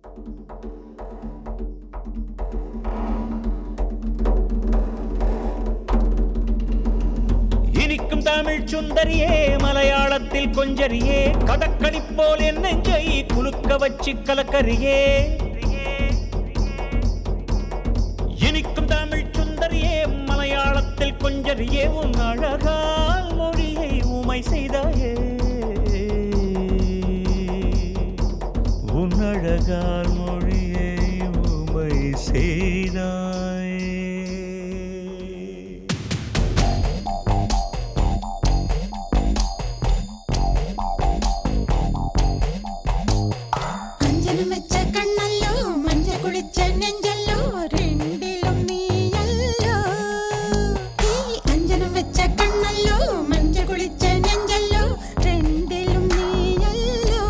இனிக்கும் தமிழ் சுந்தரியே மலையாளத்தில் கொஞ்சரியே கடற்கனி போல் என் நெஞ்சை குலுக்க வச்சு கலக்கரியே இனிக்கும் தமிழ் சுந்தரியே மலையாளத்தில் கொஞ்சரியே உன் அழகால் மொழியை உமை செய்தாயே உன் அழகால் மொழியை உமை செய்தாயே അഞ്ജനം വെച്ച കണ്ണല്ലോ മഞ്ഞ കുളിച്ച നെഞ്ചല്ലോ രണ്ടിലും നീയല്ലോ ഈ അഞ്ജനം വെച്ച കണ്ണല്ലോ മഞ്ഞ കുളിച്ച നെഞ്ചല്ലോ രണ്ടിലും നീയല്ലോ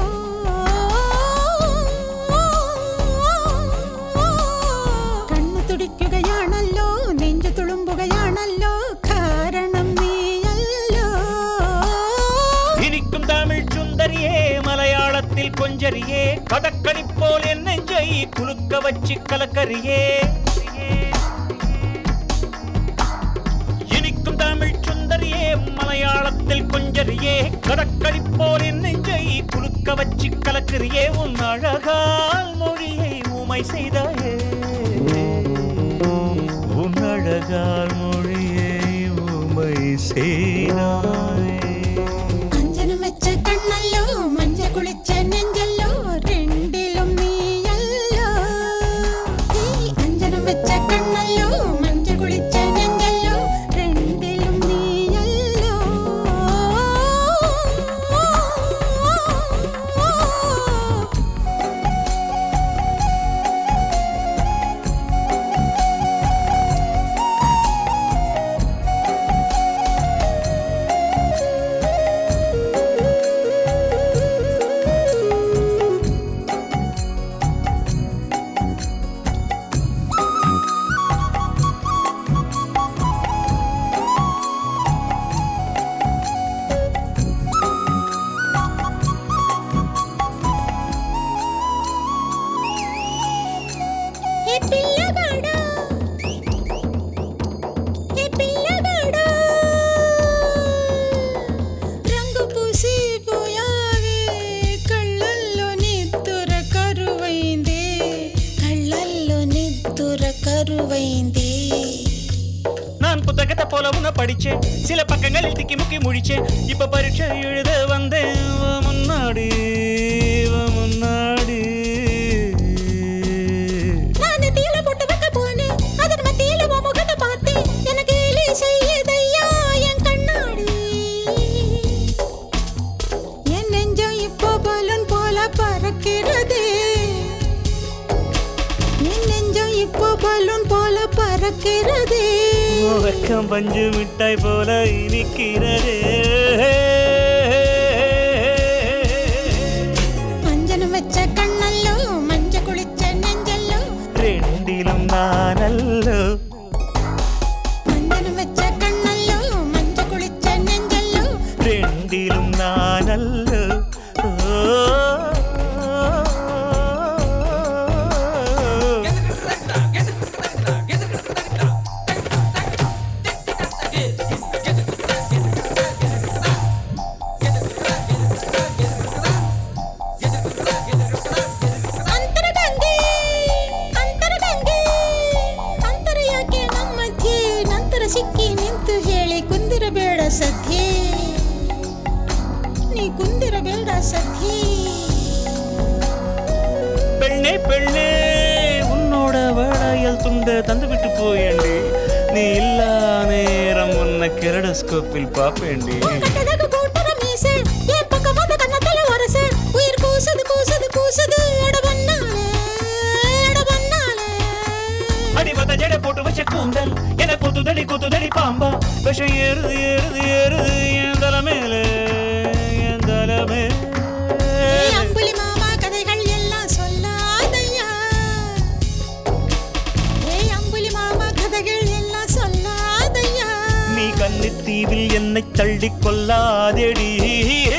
കണ്ണു തുടിക്കുകയാണല്ലോ നെഞ്ചു തുളുമ്പുകയാണല്ലോ കാരണം നീയല്ലോ இனிக்கும் தமிழ் சுந்தரியே மலையாளத்தில் கொஞ்சரியே கடற்கனி போல் என் நெஞ்சை குலுக்க வச்சு கலக்கரியே இனிக்கும் தமிழ் சுந்தரியே மலையாளத்தில் கொஞ்சரியே கடற்கனி போல் என் நெஞ்சை குலுக்க வச்சு கலக்கரியே உன் அழகால் மொழியை உமை செய்தாயே உன் அழகால் மொழியை உமை செய்தாயே അഞ്ജനം വെച്ച കണ്ണല്ലോ മഞ്ഞ കുളിച്ച നെഞ്ചല്ലോ രണ്ടിലും നീയല്ലോ ഈ അഞ്ജനം വെച്ച കണ്ണല്ലോ മഞ്ഞ കുളിച്ച നെഞ്ചല്ലോ രണ്ടിലും നീയല്ലോ ఏ పిల్లగాడా ఏ పిల్లగాడా రంగు పూసి పోయావే కళ్ళల్లో నిద్దుర కరువైందే కళ్ళల్లో నిద్దుర కరువైందే நான் புத்தகத்தை போல உன்னை படிச்சேன் சில பக்கங்களில் திக்கி முக்கி முழிச்சேன் இப்ப பரீட்சை எழுத வந்தேன் உன் முன்னாடி உன் முன்னாடி நான் நெத்தியில பொட்டு வைக்க போனேன் அதன் மத்தியில உன் முகத்தை பார்த்தேன் எனக்கு கேலி செய்யுதையா என் கண்ணாடி என் நெஞ்சம் இப்போ பலூன் போல பறக்கிறதே என் நெஞ்சம் இப்போ பலூன் போல பறக்கிறதே உன் வெக்கம் பஞ்சு மிட்டாய் போல இனிக்கிறதே அஞ்சனம் வச்ச கண்ணல்லோ மஞ்ச குளிச்ச நெஞ்சல்லோ ரெண்டிலும் நானல்லோ அஞ்சனம் வச்ச கண்ணல்லோ மஞ்ச குளிச்ச நெஞ்சல்லோ ரெண்டிலும் நானல்லோ ஓ ಅಂತರಗಂಗೆ ಅಂತರಗಂಗೆ ಅಂತರ ಯಾಕೆ ನಮ್ಮ ಮಧ್ಯೆ ನಂತರ ಸಿಕ್ಕಿ ನಿಂತು ಹೇಳಿ ಕುಂದಿರಬೇಡ ಸದ್ಯೆ ನೀ ಕುಂದಿರಬೇಡ ಸದ್ಯೆ பெண்ணே பெண்ணே உன்னோட வேளையல் துண்ட தந்து விட்டு போயேண்டி நீ இல்லா நேரம் உன்னை கெரடஸ்கோப்பில் பாப்பேண்டி கட்டழகு கூட்டுற மீசை என் பக்கம் வந்து கன்னத்துல உரசு உயிர் கூசுது கூசுது கூசுது எட பண்ணாலே எட பண்ணாலே அடிபத்த ஜடை போட்டு வச்ச கூந்தல் என குத்துதடி குத்துதடி பாம்பா விஷம் ஏறுது ஏறுது ஏறுது என் தலை மேல என் தலை மேல ஏய் அம்புலி மாமா கதைகள் எல்லாம் சொல்லாதையா ஏய் அம்புலி மாமா கதைகள் எல்லாம் சொல்லாதையா நீ கன்னித்தீவில் என்னை தள்ளிக் கொல்லாதேடி